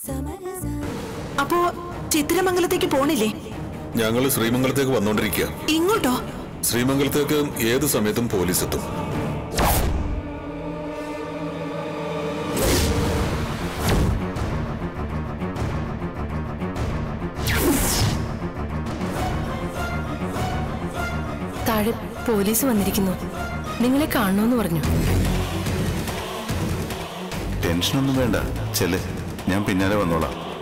അപ്പോ ചിത്തിരമംഗലത്തേക്ക് പോണില്ലേ ഞങ്ങൾ ശ്രീമംഗലത്തേക്ക് വന്നോണ്ടിരിക്കുക ഇങ്ങോട്ടോ ശ്രീമംഗലത്തേക്ക് ഏത് സമയത്തും പോലീസ് എത്തും താഴെ പോലീസ് വന്നിരിക്കുന്നു നിങ്ങളെ കാണണമെന്ന് പറഞ്ഞു ടെൻഷനൊന്നും വേണ്ട ചെല്ല് ഞാൻ പിന്നാലെ വന്നോളാം